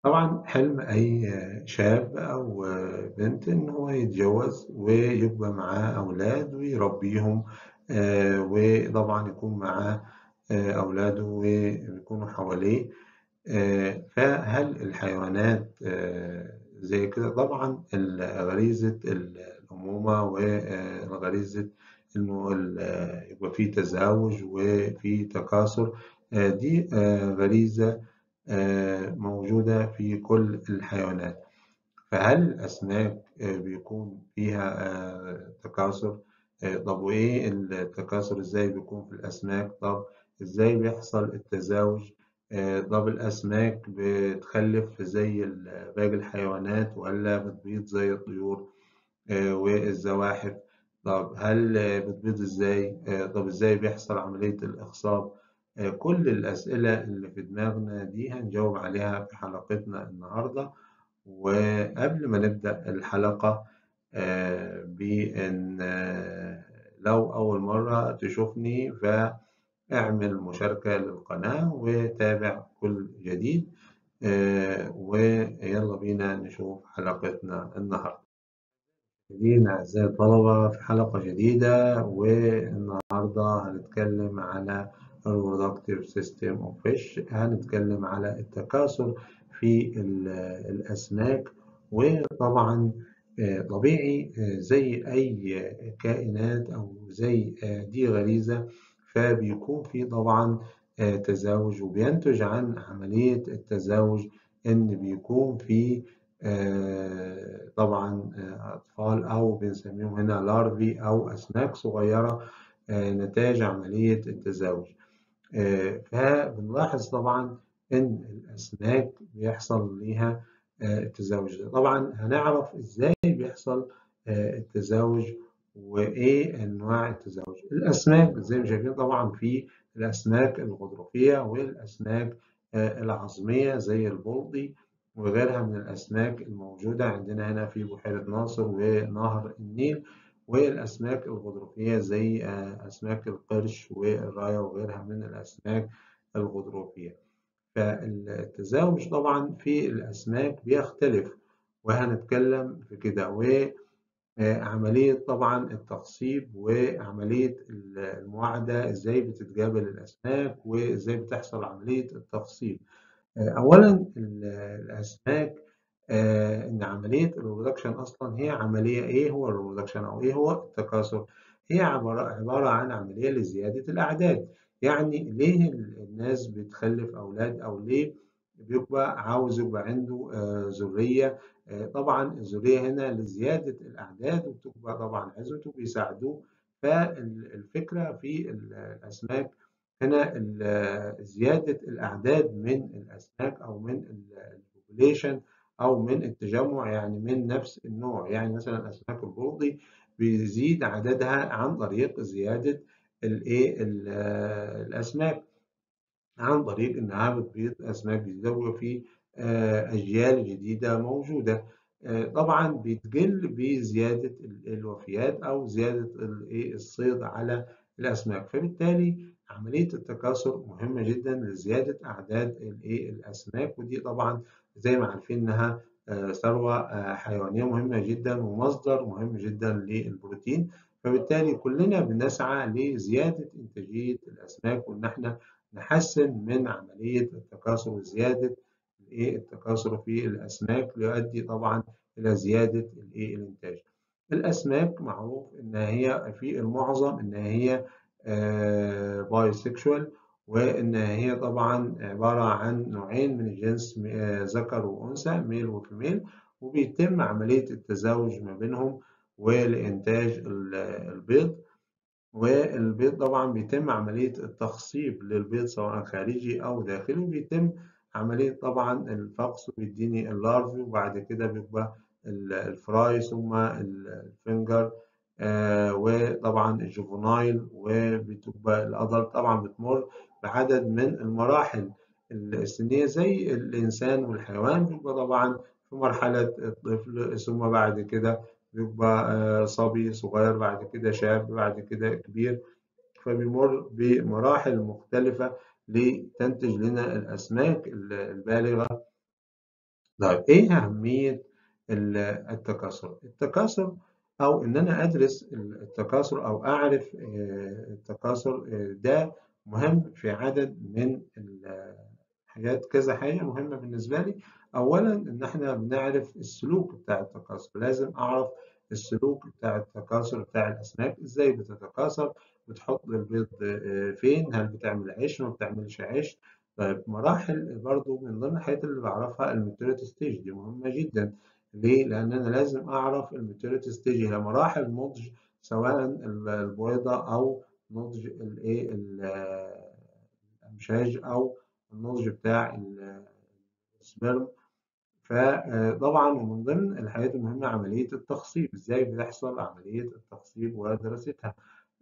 طبعا حلم أي شاب أو بنت إن هو يتجوز ويبقى معاه أولاد ويربيهم آه، وطبعا يكون معاه آه، أولاده ويكونوا حواليه آه، فهل الحيوانات آه، زي كده طبعا ال- غريزة الأمومة وغريزة إنه ال- يبقى في تزاوج وفي تكاثر آه، دي آه، غريزة آه، موجودة في كل الحيوانات فهل الأسماك آه، بيكون فيها آه، تكاثر؟ آه، طب وإيه التكاثر إزاي بيكون في الأسماك؟ طب إزاي بيحصل التزاوج؟ آه، طب الأسماك بتخلف زي ال- باقي الحيوانات ولا بتبيض زي الطيور آه، والزواحف؟ طب هل آه، بتبيض إزاي؟ آه، طب إزاي بيحصل عملية الإخصاب؟ آه، كل الأسئلة اللي في دماغنا دي هنجاوب عليها في حلقتنا النهاردة. وقبل ما نبدأ الحلقة آه، بأن آه، لو أول مرة تشوفني فاعمل مشاركة للقناة وتابع كل جديد آه، ويلا بينا نشوف حلقتنا النهاردة مشاهدينا أعزائي الطلبة في حلقة جديدة والنهاردة هنتكلم على Reproductive System of Fish هنتكلم على التكاثر في ال- الأسماك وطبعا آه، طبيعي آه، زي أي كائنات أو زي آه، دي غريزة فبيكون في طبعا آه، تزاوج وبينتج عن عملية التزاوج إن بيكون في آه، طبعا آه، أطفال أو بنسميهم هنا لارفي أو أسماك صغيرة آه، نتاج عملية التزاوج آه، فبنلاحظ طبعا إن الأسماك بيحصل ليها آه، التزاوج طبعا هنعرف إزاي بيحصل آه، التزاوج وإيه أنواع التزاوج الأسماك زي ما شايفين طبعا في الأسماك الغضروفية والأسماك آه، العظمية زي البلطي وغيرها من الأسماك الموجودة عندنا هنا في بحيرة ناصر ونهر النيل والأسماك الغضروفية زي آه، أسماك القرش والراية وغيرها من الأسماك الغضروفية فالتزاوج طبعا في الأسماك بيختلف وهنتكلم في كده وعملية طبعا التخصيب وعملية المواعدة إزاي بتتقابل الأسماك وإزاي بتحصل عملية التخصيب أولا الأسماك آه، إن عملية الريبرودكشن أصلا هي عملية إيه هو الريبرودكشن أو إيه هو التكاثر؟ هي عبارة عبارة عن عملية لزيادة الأعداد، يعني ليه الناس بتخلف أولاد أو ليه بيبقى عاوز يبقى عنده آه، ذرية؟ آه، طبعا الذرية هنا لزيادة الأعداد وبتبقى طبعا عزوته بيساعدوه فالفكرة في الأسماك هنا ال- زيادة الأعداد من الأسماك أو من البوبوليشن أو من التجمع يعني من نفس النوع يعني مثلا أسماك البلطي بيزيد عددها عن طريق زيادة الإيه ال- الأسماك عن طريق إنها بتبيض أسماك جديدة وفي آه، أجيال جديدة موجودة آه، طبعا بتقل بزيادة ال- الوفيات أو زيادة الإيه الصيد على الأسماك فبالتالي عملية التكاثر مهمة جدا لزيادة أعداد الإيه الأسماك ودي طبعا زي ما عارفين إنها آه، ثروة آه، حيوانية مهمة جدا ومصدر مهم جدا للبروتين فبالتالي كلنا بنسعى لزيادة إنتاجية الأسماك وإن إحنا نحسن من عملية التكاثر وزيادة الإيه التكاثر في الأسماك ليؤدي طبعا إلى زيادة الإيه الإنتاج. الأسماك معروف إن هي في المعظم إن هي باي سيكشوال وإن هي طبعا عبارة عن نوعين من الجنس آه، ذكر وأنثى ميل وفيميل وبيتم عملية التزاوج ما بينهم ولإنتاج ال- البيض والبيض طبعا بيتم عملية التخصيب للبيض سواء خارجي أو داخلي وبيتم عملية طبعا الفقس وبيديني اللارفي وبعد كده بيبقى ال- الفراي ثم ال- الفنجر آه، وطبعا الجوفنايل وبتبقى الأدلت طبعا بتمر بعدد من المراحل السنية زي الإنسان والحيوان بيبقى طبعا في مرحلة الطفل ثم بعد كده بيبقى آه، صبي صغير بعد كده شاب بعد كده كبير فبيمر بمراحل مختلفة لتنتج لنا الأسماك البالغة طيب إيه أهمية ال- التكاثر؟ التكاثر أو إن أنا أدرس التكاثر أو أعرف آه، التكاثر آه، ده مهم في عدد من ال- حاجات كذا حاجة مهمة بالنسبة لي أولا إن إحنا بنعرف السلوك بتاع التكاثر لازم أعرف السلوك بتاع التكاثر بتاع الأسماك إزاي بتتكاثر بتحط البيض آه، فين هل بتعمل عيش ما بتعملش عيش طيب مراحل برضو من ضمن الحاجات اللي بعرفها الماتيوريتي ستيج دي مهمة جدا ليه؟ لأن أنا لازم أعرف الماتيوريتي ستيج هي مراحل نضج سواء البويضة أو نضج الإيه الأمشاج أو النضج بتاع السبرم فطبعا ومن ضمن الحاجات المهمة عملية التخصيب ازاي بتحصل عملية التخصيب ودراستها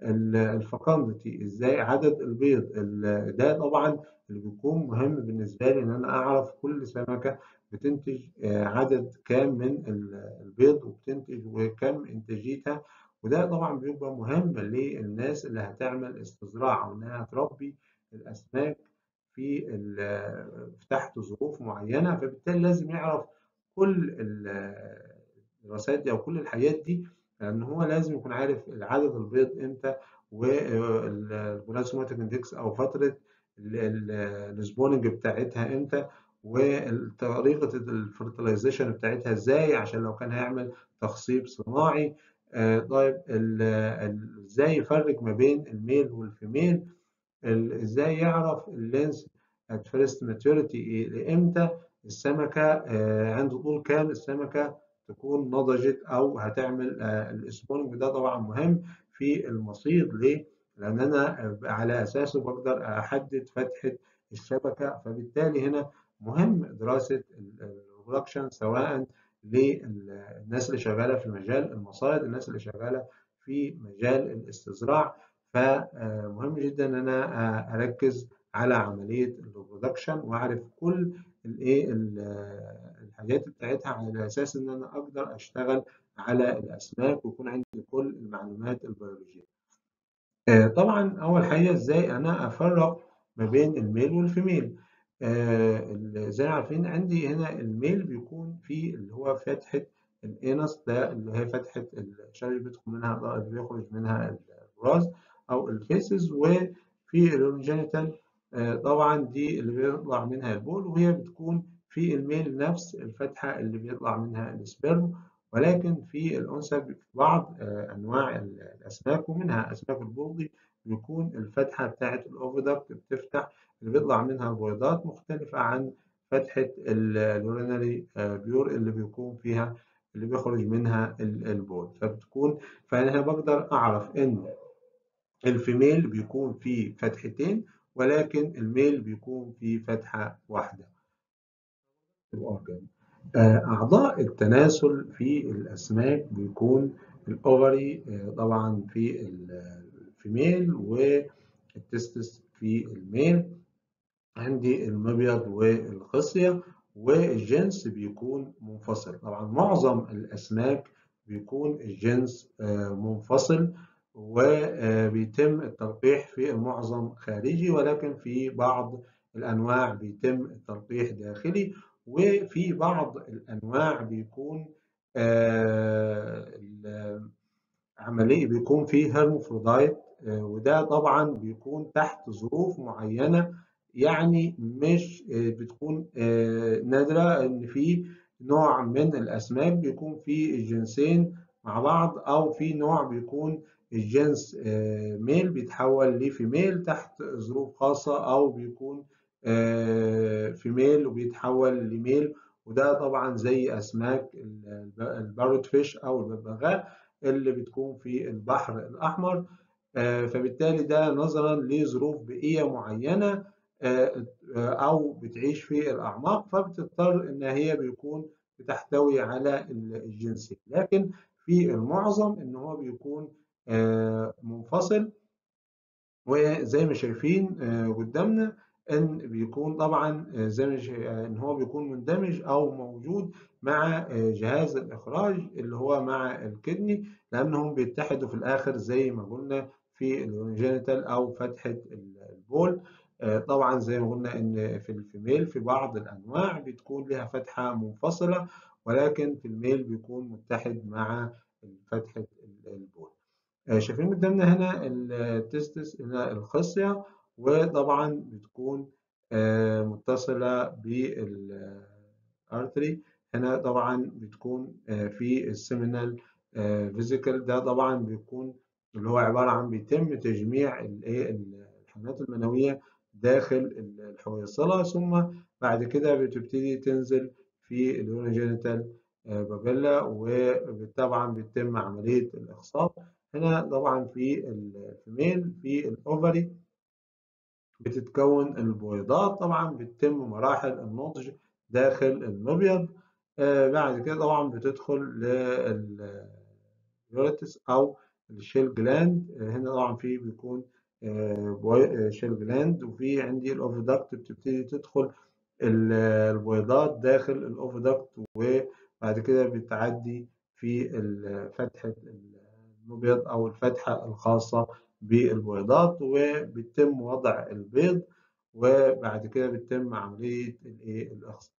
الفقاندتي ازاي عدد البيض ال- ده طبعا اللي بيكون مهم بالنسبة لي ان انا اعرف كل سمكة بتنتج آه، عدد كام من ال- البيض وبتنتج وكم انتاجيتها وده طبعا بيبقى مهم للناس اللي هتعمل استزراع او انها تربي الاسماك في ال- في تحت ظروف معينة فبالتالي لازم يعرف كل ال- الدراسات دي أو كل الحاجات دي لأن هو لازم يكون عارف عدد البيض إمتى والبلازماتيك اندكس أو فترة السبوننج بتاعتها إمتى وطريقة الفرتلايزيشن بتاعتها إزاي عشان لو كان هيعمل تخصيب صناعي آه، طيب ال- ال- إزاي يفرق ما بين الميل والفيميل ال- ازاي يعرف اللينس at first maturity إيه؟ امتى السمكة آه، عند طول كام السمكة تكون نضجت أو هتعمل آه، السبونج ده طبعا مهم في المصيد ليه؟ لأن أنا على أساسه بقدر أحدد فتحة الشبكة فبالتالي هنا مهم دراسة البرودكشن سواء للناس اللي شغالة في مجال المصايد الناس اللي شغالة في مجال الاستزراع فمهم جدا ان انا اركز على عمليه الريبرودكشن واعرف كل الايه الحاجات بتاعتها على اساس ان انا اقدر اشتغل على الاسماك ويكون عندي كل المعلومات البيولوجيه. آه، طبعا اول حاجه ازاي انا افرق ما بين الميل والفيميل آه، ال- زي ما عارفين عندي هنا الميل بيكون فيه اللي هو فتحه الانس ده اللي هي فتحه الشرج اللي بيدخل منها اللي بيخرج منها البراز او الفيسز وفي الجينيتال طبعا دي اللي بيطلع منها البول وهي بتكون في الميل نفس الفتحه اللي بيطلع منها السبرم ولكن في الأنثى في بعض آه، أنواع الأسماك ومنها أسماك البلطي بيكون الفتحة بتاعة الأوفيدكت بتفتح اللي بيطلع منها بويضات مختلفة عن فتحة اليورينري بيور اللي بيكون فيها اللي بيخرج منها ال- البول فبتكون فأنا بقدر أعرف إن الفيميل بيكون فيه فتحتين ولكن الميل بيكون فيه فتحة واحدة الأورجان آه، أعضاء التناسل في الأسماك بيكون الأوفري آه، طبعا في الفيميل والتستس في الميل عندي المبيض والخصية والجنس بيكون منفصل طبعا معظم الأسماك بيكون الجنس آه، منفصل وبيتم التلقيح في المعظم خارجي ولكن في بعض الأنواع بيتم التلقيح داخلي وفي بعض الأنواع بيكون آه، ال- عملية بيكون فيه هرمافروديت آه، وده طبعا بيكون تحت ظروف معينة يعني مش آه، بتكون آه، نادرة إن في نوع من الأسماك بيكون فيه الجنسين مع بعض أو في نوع بيكون الجنس آه، ميل بيتحول لفيميل تحت ظروف خاصة أو بيكون آه، فيميل وبيتحول لميل وده طبعا زي أسماك الباروت فيش أو الببغاء اللي بتكون في البحر الأحمر آه، فبالتالي ده نظرا لظروف بيئية معينة آه، آه، أو بتعيش في الأعماق فبتضطر إن هي بيكون بتحتوي على الجنسين لكن في المعظم إن هو بيكون آه، منفصل وزي ما شايفين آه، قدامنا ان بيكون طبعا آه، زي ما شا- آه، ان هو بيكون مندمج او موجود مع آه، جهاز الاخراج اللي هو مع الكدني لانهم بيتحدوا في الاخر زي ما قلنا في الجينيتال او فتحه البول آه، طبعا زي ما قلنا إن في الفيميل في بعض الأنواع بتكون لها فتحة منفصلة ولكن في الميل بيكون متحد مع فتحة البول. آه، شايفين قدامنا هنا التستس هنا الخصية وطبعا بتكون آه، متصلة بالارتري هنا طبعا بتكون آه، في السيمينال فيزيكال ده طبعا بيكون اللي هو عبارة عن بيتم تجميع الحملات المنوية داخل الحويصلة ثم بعد كده بتبتدي تنزل في اليورينجينيتال بابيلا وطبعا بيتم عملية الإخصاب هنا طبعا في الفيميل في الأوفري بتتكون البويضات طبعا بتتم مراحل النضج داخل المبيض آه بعد كده طبعا بتدخل لليوريتس أو الشيل جلاند آه هنا طبعا في بيكون آه شيل جلاند وفي عندي الأوفيدكت بتبتدي تدخل البويضات داخل الأوفيدكت وبعد كده بتعدي في فتحة المبيض أو الفتحة الخاصة بالبويضات وبيتم وضع البيض وبعد كده بيتم عملية الإخصاب.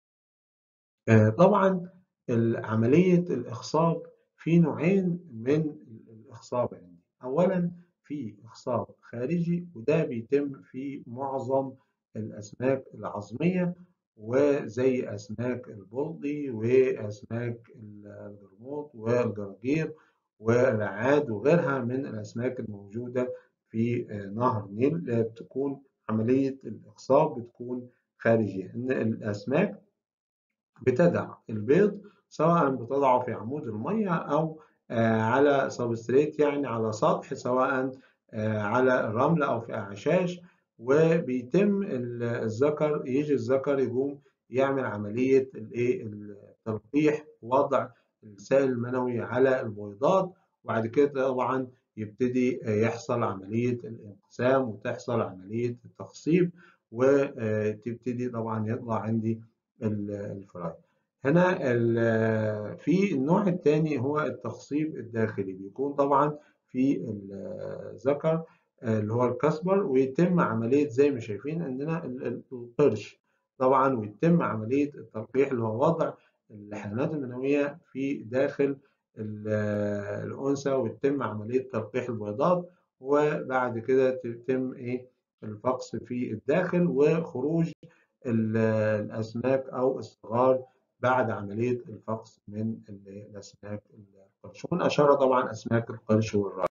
طبعا عملية الإخصاب في نوعين من الإخصاب عندي. أولا في إخصاب خارجي وده بيتم في معظم الأسماك العظمية وزي أسماك البلطي وأسماك الجرموط والجرجير والرعاد وغيرها من الأسماك الموجودة في نهر النيل بتكون عملية الإخصاب بتكون خارجية إن الأسماك بتضع البيض سواء بتضعه في عمود المية أو على سبستريت يعني على سطح سواء على الرمل أو في أعشاش وبيتم الذكر يجي الذكر يقوم يعمل عملية التلقيح وضع السائل المنوي على البويضات وبعد كده طبعا يبتدي يحصل عملية الانقسام وتحصل عملية التخصيب وتبتدي طبعا يطلع عندي الفراي هنا في النوع الثاني هو التخصيب الداخلي بيكون طبعا في الذكر اللي هو الكسبر ويتم عملية زي ما شايفين عندنا القرش طبعا ويتم عملية التلقيح اللي هو وضع الحيوانات المنوية في داخل الأنثى ويتم عملية تلقيح البيضات وبعد كده تتم إيه الفقس في الداخل وخروج الأسماك أو الصغار بعد عملية الفقس من الأسماك القرش أشار طبعا أسماك القرش والرأي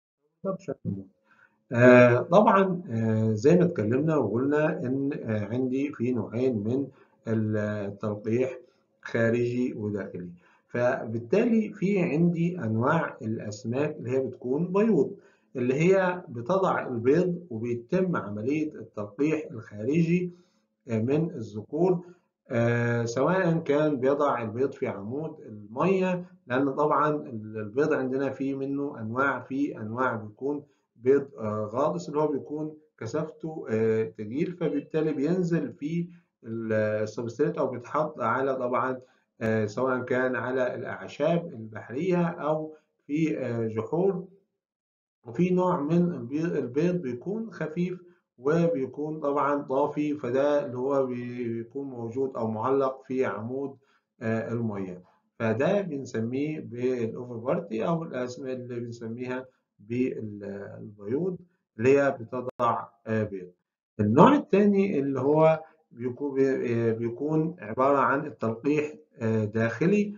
آه طبعا آه زي ما اتكلمنا وقلنا ان آه عندي في نوعين من التلقيح خارجي وداخلي فبالتالي في عندي انواع الاسماك اللي هي بتكون بيوض اللي هي بتضع البيض وبيتم عمليه التلقيح الخارجي من الذكور آه سواء كان بيضع البيض في عمود الميه لان طبعا البيض عندنا فيه منه انواع في انواع بيكون بيض آه غاطس اللي هو بيكون كثافته آه تقيل فبالتالي بينزل في السبستريت او بيتحط على طبعا سواء كان على الاعشاب البحريه او في جحور وفي نوع من البيض بيكون خفيف وبيكون طبعا طافي فده اللي هو بيكون موجود او معلق في عمود الميه فده بنسميه بالاوفربارتي او الاسماء اللي بنسميها بالبيوض اللي هي بتضع بيض النوع الثاني اللي هو بيكون بيكون عباره عن التلقيح داخلي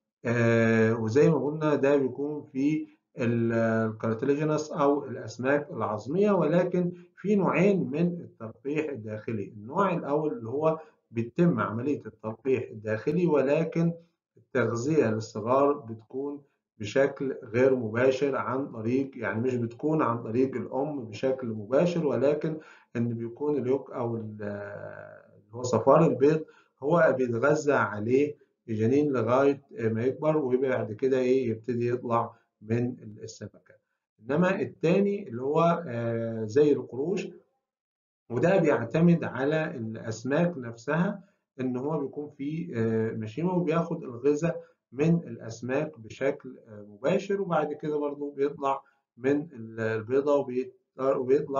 وزي ما قلنا ده بيكون في الكارتليجينس او الاسماك العظميه ولكن في نوعين من التلقيح الداخلي النوع الاول اللي هو بيتم عمليه التلقيح الداخلي ولكن التغذيه للصغار بتكون بشكل غير مباشر عن طريق يعني مش بتكون عن طريق الام بشكل مباشر ولكن ان بيكون اليوك او اللي هو صفار البيض هو بيتغذى عليه الجنين لغايه ما يكبر وبعد كده ايه يبتدي يطلع من السمكه انما الثاني اللي هو زي القروش وده بيعتمد على الاسماك نفسها ان هو بيكون في مشيمه وبياخد الغذاء من الاسماك بشكل مباشر وبعد كده برضه بيطلع من البيضه وبيطلع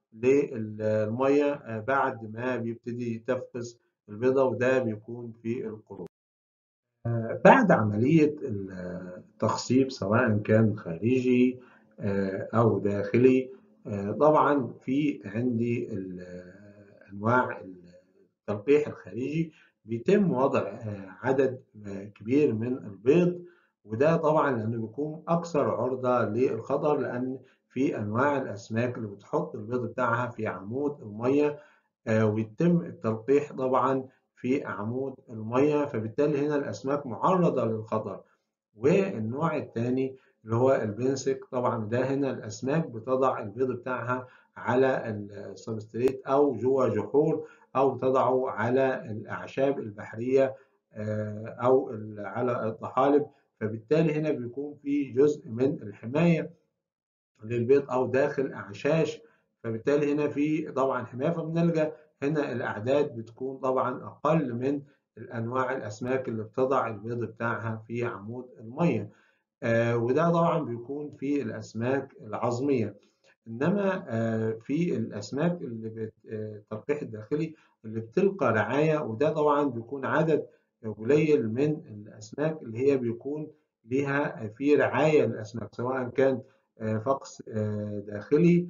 للمية بعد ما بيبتدي تفقس البيضة وده بيكون في القرون. بعد عملية التخصيب سواء كان خارجي أو داخلي طبعا في عندي أنواع التلقيح الخارجي بيتم وضع عدد كبير من البيض وده طبعا لأنه بيكون أكثر عرضة للخطر لأن في أنواع الأسماك اللي بتحط البيض بتاعها في عمود المية ويتم التلقيح طبعا في عمود المية فبالتالي هنا الأسماك معرضة للخطر والنوع الثاني اللي هو البنسك طبعا ده هنا الأسماك بتضع البيض بتاعها على السبستريت أو جوه جحور أو تضعه على الأعشاب البحرية أو على الطحالب فبالتالي هنا بيكون في جزء من الحماية للبيض أو داخل أعشاش فبالتالي هنا في طبعا حماية فبنلجأ هنا الأعداد بتكون طبعا أقل من الأنواع الأسماك اللي بتضع البيض بتاعها في عمود المية آه وده طبعا بيكون في الأسماك العظمية إنما آه في الأسماك اللي التلقيح الداخلي اللي بتلقى رعاية وده طبعا بيكون عدد قليل من الأسماك اللي هي بيكون ليها في رعاية للأسماك سواء كان آه فقس داخلي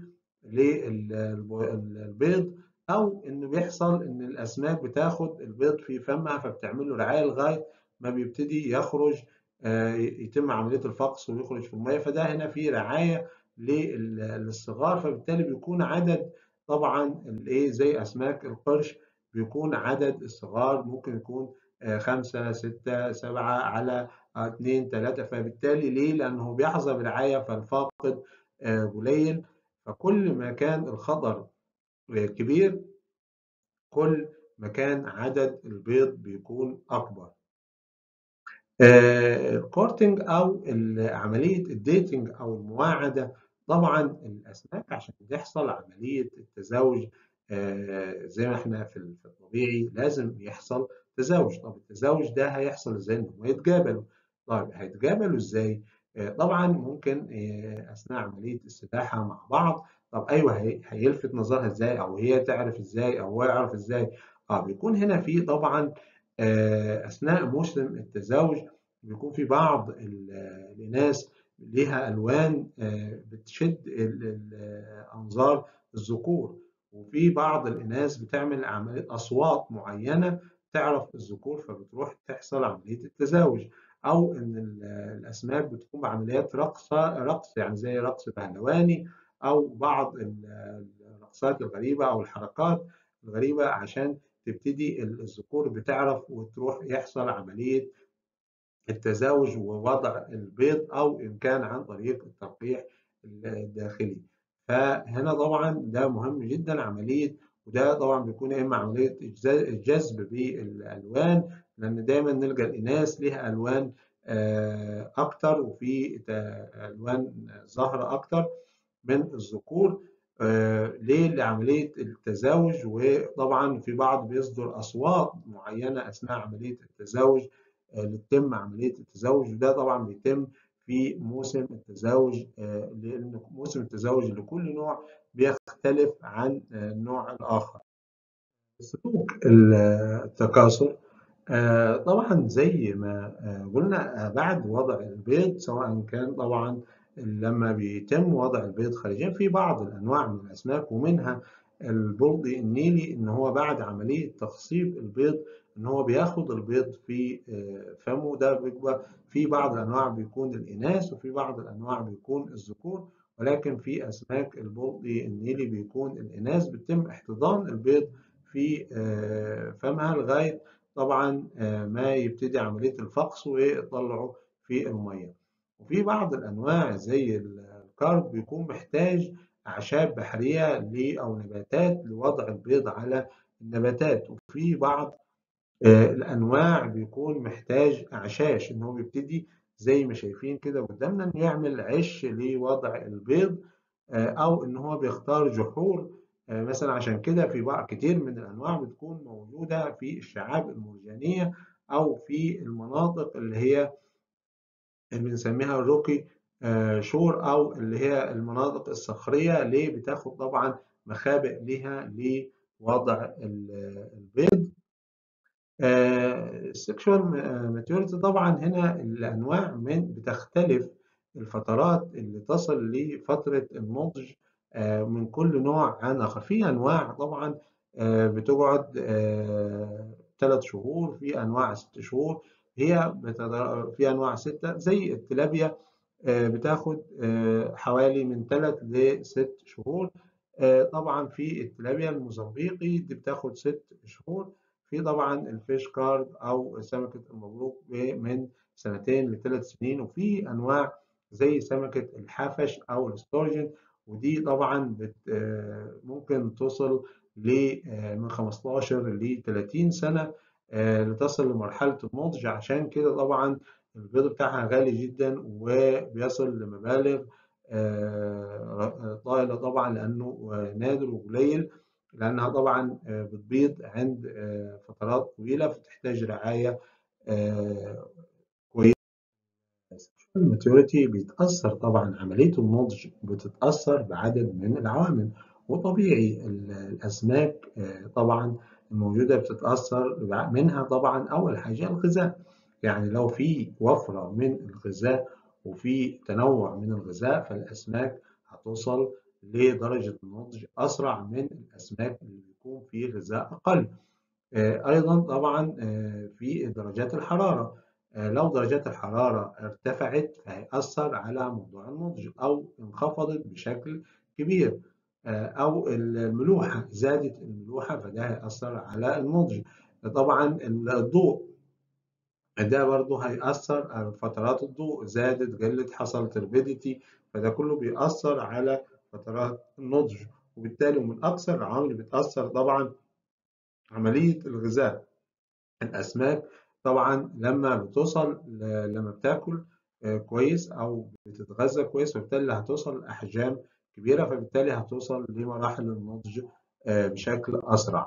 للبيض او انه بيحصل ان الاسماك بتاخد البيض في فمها فبتعمل له رعايه لغايه ما بيبتدي يخرج يتم عمليه الفقس ويخرج في الميه فده هنا في رعايه للصغار فبالتالي بيكون عدد طبعا الايه زي اسماك القرش بيكون عدد الصغار ممكن يكون خمسة ستة سبعة على اثنين ثلاثة فبالتالي ليه؟ لأنه بيحظى برعاية فالفاقد قليل فكل ما كان الخطر كبير كل ما كان عدد البيض بيكون أكبر. الكورتنج أو عملية الديتنج أو المواعدة طبعا الأسماك عشان تحصل عملية التزاوج زي ما احنا في الطبيعي لازم يحصل تزاوج طب التزاوج ده هيحصل ازاي ان هم يتقابلوا طيب هيتقابلوا ازاي طبعا ممكن اثناء عمليه السباحه مع بعض طب ايوه هيلفت نظرها ازاي او هي تعرف ازاي او هو يعرف ازاي اه بيكون هنا في طبعا اثناء موسم التزاوج بيكون في بعض الاناث ليها الوان بتشد انظار الذكور وفي بعض الاناث بتعمل عمليه اصوات معينه تعرف الذكور فبتروح تحصل عمليه التزاوج او ان الاسماك بتقوم بعمليات رقص رقص يعني زي رقص پهلواني او بعض الرقصات الغريبه او الحركات الغريبه عشان تبتدي الذكور بتعرف وتروح يحصل عمليه التزاوج ووضع البيض او ان كان عن طريق التلقيح الداخلي فهنا طبعا ده مهم جدا عمليه وده طبعا بيكون اما عمليه الجذب بالالوان لان دايما نلقى الاناث ليها الوان اكتر وفي الوان ظاهره اكتر من الذكور ليه لعمليه التزاوج وطبعا في بعض بيصدر اصوات معينه اثناء عمليه التزاوج لتتم عمليه التزاوج وده طبعا بيتم في موسم التزاوج لان موسم التزاوج لكل نوع بيختلف عن النوع الاخر. سلوك التكاثر طبعا زي ما قلنا بعد وضع البيض سواء كان طبعا لما بيتم وضع البيض خارجيا في بعض الانواع من الاسماك ومنها البلطي النيلي ان هو بعد عمليه تخصيب البيض ان هو بياخد البيض في فمه ده بيبقى في بعض الانواع بيكون الاناث وفي بعض الانواع بيكون الذكور ولكن في اسماك البلطي النيلي بيكون الاناث بيتم احتضان البيض في فمها لغايه طبعا ما يبتدي عمليه الفقس ويطلعه في الميه وفي بعض الانواع زي الكارب بيكون محتاج اعشاب بحريه او نباتات لوضع البيض على النباتات وفي بعض الانواع بيكون محتاج اعشاش ان هو بيبتدي زي ما شايفين كده قدامنا انه يعمل عش لوضع البيض او ان هو بيختار جحور مثلا عشان كده في بعض كتير من الانواع بتكون موجوده في الشعاب المرجانيه او في المناطق اللي هي اللي بنسميها الروكي شور او اللي هي المناطق الصخريه ليه بتاخد طبعا مخابئ لها لوضع البيض السكشوال ماتيوريتي طبعا هنا الانواع من بتختلف الفترات اللي تصل لفتره النضج من كل نوع عن اخر في انواع طبعا بتقعد ثلاث شهور في انواع ست شهور هي في انواع سته زي التلابيا بتاخد حوالي من ثلاث لست شهور طبعا في التلابيا الموزمبيقي دي بتاخد ست شهور في طبعا الفيش كارد او سمكه المبروك من سنتين لثلاث سنين وفي انواع زي سمكه الحافش او الستورجن ودي طبعا بت ممكن توصل ل من 15 ل 30 سنه لتصل لمرحله النضج عشان كده طبعا البيض بتاعها غالي جدا وبيصل لمبالغ طائله طبعا لانه نادر وقليل لانها طبعا بتبيض عند فترات طويله فتحتاج رعايه كويسه الماتيوريتي بيتاثر طبعا عمليه النضج بتتاثر بعدد من العوامل وطبيعي الاسماك طبعا الموجوده بتتاثر منها طبعا اول حاجه الغذاء يعني لو في وفره من الغذاء وفي تنوع من الغذاء فالاسماك هتوصل لدرجة النضج أسرع من الأسماك اللي بيكون فيه غذاء أقل. أيضا طبعا في درجات الحرارة لو درجات الحرارة ارتفعت فهيأثر على موضوع النضج أو انخفضت بشكل كبير أو الملوحة زادت الملوحة فده هيأثر على النضج. طبعا الضوء ده برضه هيأثر على فترات الضوء زادت قلت حصل تربيديتي فده كله بيأثر على فترات النضج وبالتالي من أكثر العوامل اللي بتأثر طبعا عملية الغذاء الأسماك طبعا لما بتوصل لما بتاكل كويس أو بتتغذى كويس فبالتالي هتوصل لأحجام كبيرة فبالتالي هتوصل لمراحل النضج بشكل أسرع.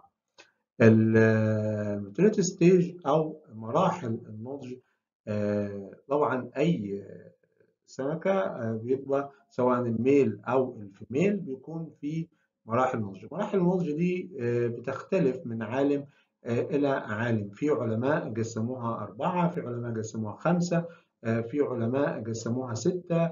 الماتوريتي ستيج أو مراحل النضج طبعا أي سمكة بيبقى سواء الميل أو الفيميل بيكون في مراحل النضج مراحل النضج دي بتختلف من عالم إلى عالم في علماء قسموها أربعة في علماء قسموها خمسة في علماء قسموها ستة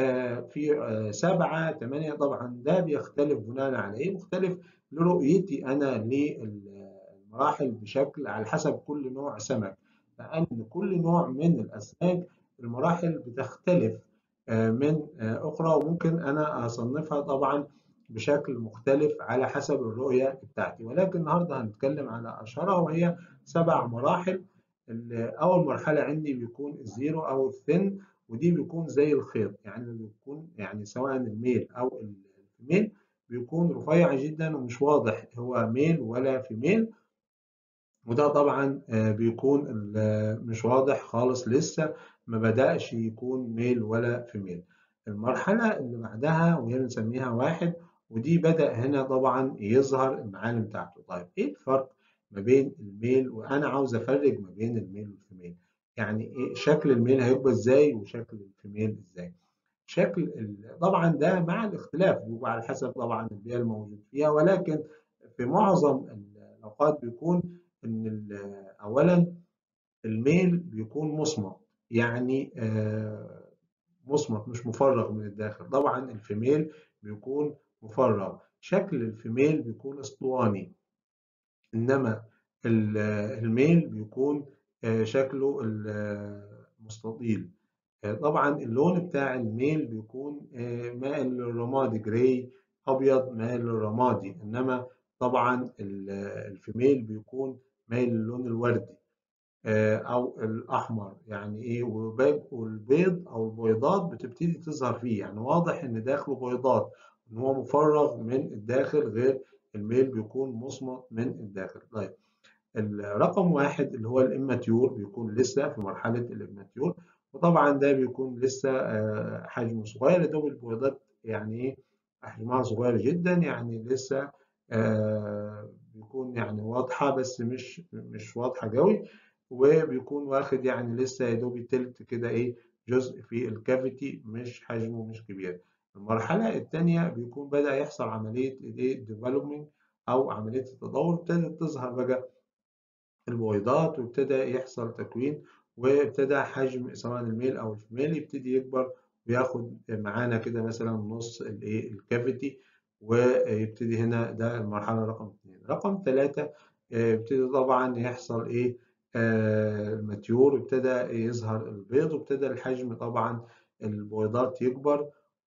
في سبعة ثمانية طبعا ده بيختلف بناء على إيه مختلف لرؤيتي أنا للمراحل بشكل على حسب كل نوع سمك لأن كل نوع من الأسماك المراحل بتختلف من أخرى وممكن أنا أصنفها طبعا بشكل مختلف على حسب الرؤية بتاعتي ولكن النهاردة هنتكلم على أشهرها وهي سبع مراحل أول مرحلة عندي بيكون الزيرو أو الثن ودي بيكون زي الخيط يعني بيكون يعني سواء الميل أو الفيميل بيكون رفيع جدا ومش واضح هو ميل ولا فيميل وده طبعا بيكون مش واضح خالص لسه ما بدأش يكون ميل ولا فيميل المرحلة اللي بعدها وهي بنسميها واحد ودي بدأ هنا طبعا يظهر المعالم بتاعته طيب ايه الفرق ما بين الميل وانا عاوز افرق ما بين الميل والفيميل يعني ايه شكل الميل هيبقى ازاي وشكل الفيميل ازاي شكل طبعا ده مع الاختلاف بيبقى على حسب طبعا البيئة الموجود فيها ولكن في معظم الأوقات بيكون إن أولا الميل بيكون مصمت يعني مصمت مش مفرغ من الداخل طبعا الفيميل بيكون مفرغ شكل الفيميل بيكون اسطواني انما الميل بيكون شكله مستطيل طبعا اللون بتاع الميل بيكون مائل للرمادي جراي ابيض مائل للرمادي انما طبعا الفيميل بيكون مائل للون الوردي او الاحمر يعني ايه والبيض او البيضات بتبتدي تظهر فيه يعني واضح ان داخله بيضات ان هو مفرغ من الداخل غير الميل بيكون مصمت من الداخل طيب الرقم واحد اللي هو الاماتيور بيكون لسه في مرحله الاماتيور وطبعا ده بيكون لسه حجمه صغير دوب البيضات يعني ايه حجمها صغير جدا يعني لسه بيكون يعني واضحه بس مش مش واضحه قوي وبيكون واخد يعني لسه يا دوب تلت كده ايه جزء في الكافيتي مش حجمه مش كبير المرحلة الثانية بيكون بدأ يحصل عملية الايه ديفلوبمنت أو عملية التطور ابتدت تظهر بقى البويضات وابتدى يحصل تكوين وابتدى حجم سواء الميل أو الفيميل يبتدي يكبر وياخد معانا كده مثلا نص الايه الكافيتي ويبتدي هنا ده المرحلة رقم اثنين رقم ثلاثة ابتدي طبعا يحصل ايه آه الماتيور ابتدى يظهر البيض وابتدى الحجم طبعا البويضات يكبر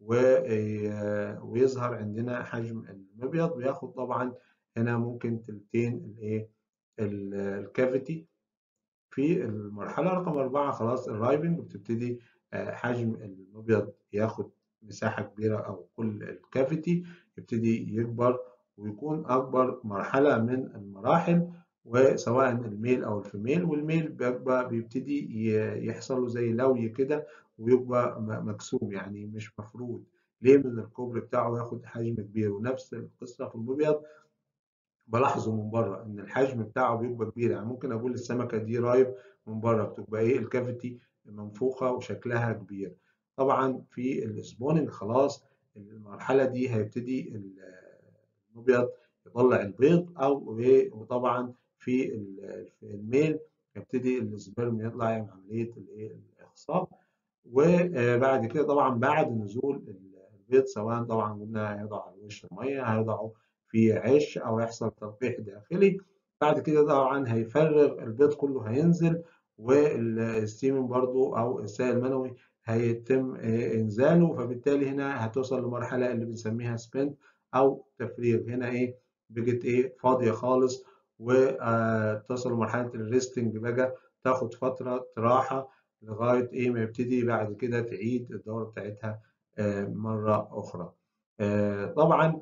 ويظهر عندنا حجم المبيض وياخد طبعا هنا ممكن تلتين الايه الكافيتي في المرحلة رقم أربعة خلاص الرايبنج بتبتدي حجم المبيض ياخد مساحة كبيرة أو كل الكافيتي يبتدي يكبر ويكون أكبر مرحلة من المراحل وسواء الميل أو الفيميل والميل بيبقى بيبتدي يحصل له زي لوي كده ويبقى مكسوم يعني مش مفرود ليه من الكوبري بتاعه ياخد حجم كبير ونفس القصة في المبيض بلاحظه من بره ان الحجم بتاعه بيبقى كبير يعني ممكن اقول السمكه دي رايب من بره بتبقى ايه الكافيتي منفوخه وشكلها كبير طبعا في السبوننج خلاص المرحله دي هيبتدي المبيض يطلع البيض او وطبعا في الميل يبتدي السبرم يطلع يعمل عمليه الاخصاب وبعد كده طبعا بعد نزول البيض سواء طبعا قلنا هيضع على وش الميه هيضعه في عش او يحصل تلقيح داخلي بعد كده طبعا هيفرغ البيض كله هينزل والستيمين برضو او السائل المنوي هيتم انزاله فبالتالي هنا هتوصل لمرحله اللي بنسميها سبنت او تفريغ هنا ايه بقت ايه فاضيه خالص وتصل لمرحله الريستنج بقى تاخد فتره راحه لغايه ايه ما يبتدي بعد كده تعيد الدوره بتاعتها مره اخرى طبعا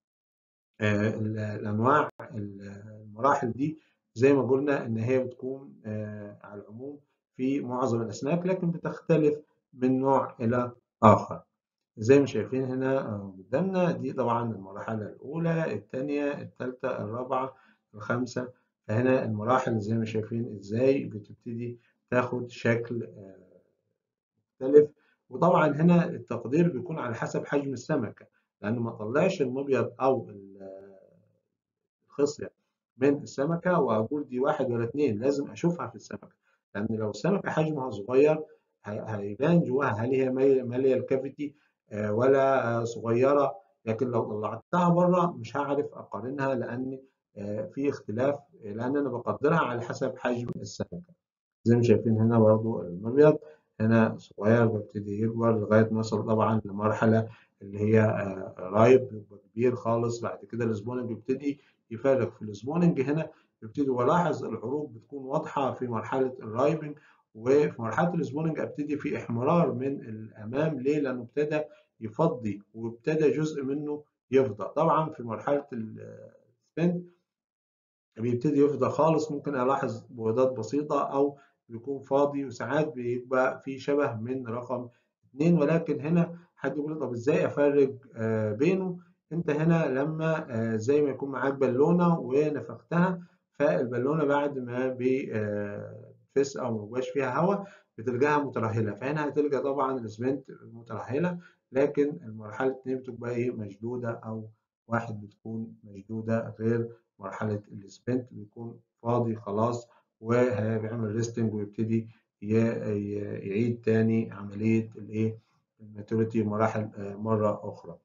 الانواع المراحل دي زي ما قلنا ان هي بتكون على العموم في معظم الاسماك لكن بتختلف من نوع الى اخر زي ما شايفين هنا قدامنا دي طبعا المرحله الاولى الثانيه الثالثه الرابعه الخامسه فهنا المراحل زي ما شايفين ازاي بتبتدي تاخد شكل مختلف وطبعا هنا التقدير بيكون على حسب حجم السمكه لانه ما طلعش المبيض او الخصيه من السمكه واقول دي واحد ولا اثنين لازم اشوفها في السمكه لان لو السمكه حجمها صغير هيبان جواها هل هي ماليه الكافيتي ولا صغيره لكن لو طلعتها بره مش هعرف اقارنها لان في اختلاف لان انا بقدرها على حسب حجم السمكه زي ما شايفين هنا برضو المبيض هنا صغير بيبتدي يكبر لغايه ما يوصل طبعا لمرحله اللي هي رايب بيبقى كبير خالص بعد كده السبوننج بيبتدي يفرغ في السبوننج هنا بيبتدي ولاحظ الحروف بتكون واضحه في مرحله الرايبنج وفي مرحله السبوننج ابتدي في احمرار من الامام ليه؟ لانه ابتدى يفضي وابتدى جزء منه يفضى طبعا في مرحله السبنت بيبتدي يفضى خالص ممكن الاحظ بويضات بسيطه او بيكون فاضي وساعات بيبقى في شبه من رقم اثنين ولكن هنا حد يقول طب ازاي افرق آه بينه انت هنا لما آه زي ما يكون معاك بالونه ونفختها فالبالونه بعد ما بتفس او ما بيبقاش فيها هواء بتلقاها مترهله فهنا هتلقى طبعا الاسمنت مترهله لكن المرحله اثنين بتبقى ايه مشدوده او واحد بتكون مشدوده غير مرحله الاسمنت بيكون فاضي خلاص وبيعمل ريستنج ويبتدي يعيد تاني عمليه الايه الماتوريتي مراحل مرة أخرى.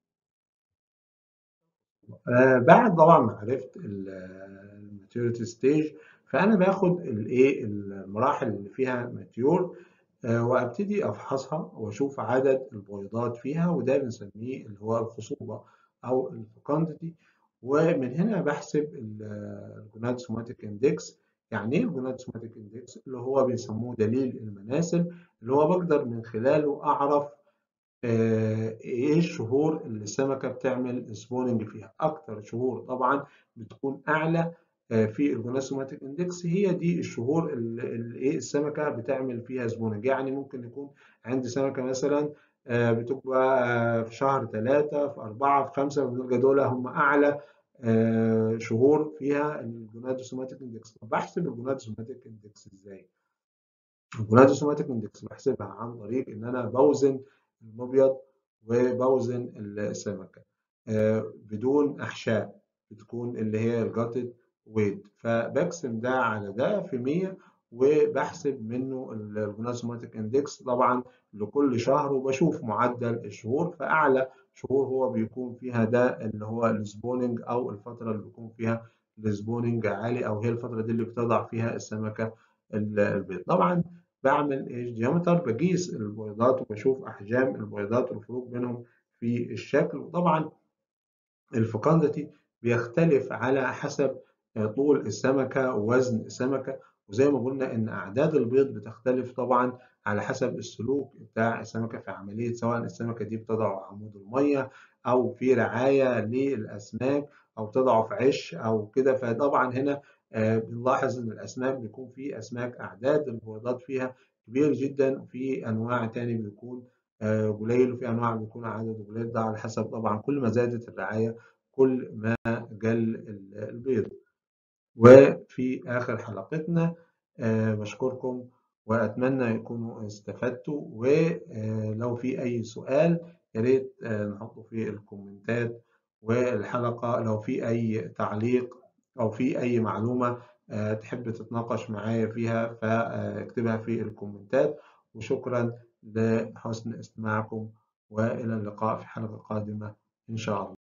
بعد طبعا ما عرفت الماتوريتي ستيج فأنا باخد الإيه المراحل اللي فيها ماتيور وابتدي افحصها واشوف عدد البويضات فيها وده بنسميه اللي هو الخصوبه او الفيكونديتي ومن هنا بحسب الجونادوسوماتيك اندكس يعني ايه الجونادوسوماتيك اندكس اللي هو بيسموه دليل المناسل اللي هو بقدر من خلاله اعرف ايه الشهور اللي السمكه بتعمل سبوننج فيها اكتر شهور طبعا بتكون اعلى في الجونادوسوماتيك اندكس هي دي الشهور اللي ايه السمكه بتعمل فيها سبوننج يعني ممكن يكون عندي سمكه مثلا بتبقى في شهر ثلاثة في أربعة في خمسة بنلقى دول هم أعلى شهور فيها الجونادوسوماتيك اندكس طب بحسب الجونادوسوماتيك اندكس ازاي؟ الجونادوسوماتيك اندكس بحسبها عن طريق ان انا بوزن المبيض وبوزن السمكة بدون أحشاء بتكون اللي هي الجاتد ويت فبقسم ده على ده في 100 وبحسب منه الجلوكوزوماتيك اندكس طبعا لكل شهر وبشوف معدل الشهور فاعلى شهور هو بيكون فيها ده اللي هو السبوننج او الفتره اللي بيكون فيها السبوننج عالي او هي الفتره دي اللي بتضع فيها السمكه البيض طبعا بعمل ايش ديامتر بقيس البيضات وبشوف احجام البيضات والفروق بينهم في الشكل وطبعا الفقاندتي بيختلف على حسب طول السمكه ووزن السمكه وزي ما قلنا ان اعداد البيض بتختلف طبعا على حسب السلوك بتاع السمكه في عمليه سواء السمكه دي بتضع عمود الميه او في رعايه للاسماك او تضعه في عش او كده فطبعا هنا بنلاحظ ان الاسماك بيكون في اسماك اعداد البيضات فيها كبير جدا وفي انواع تاني بيكون قليل وفي انواع بيكون عدد قليل ده على حسب طبعا كل ما زادت الرعايه كل ما قل البيض وفي آخر حلقتنا أه بشكركم وأتمنى يكونوا استفدتوا ولو في أي سؤال يا ريت أه نحطه في الكومنتات والحلقة لو في أي تعليق أو في أي معلومة أه تحب تتناقش معايا فيها فاكتبها في الكومنتات وشكرا لحسن استماعكم وإلى اللقاء في حلقة قادمة إن شاء الله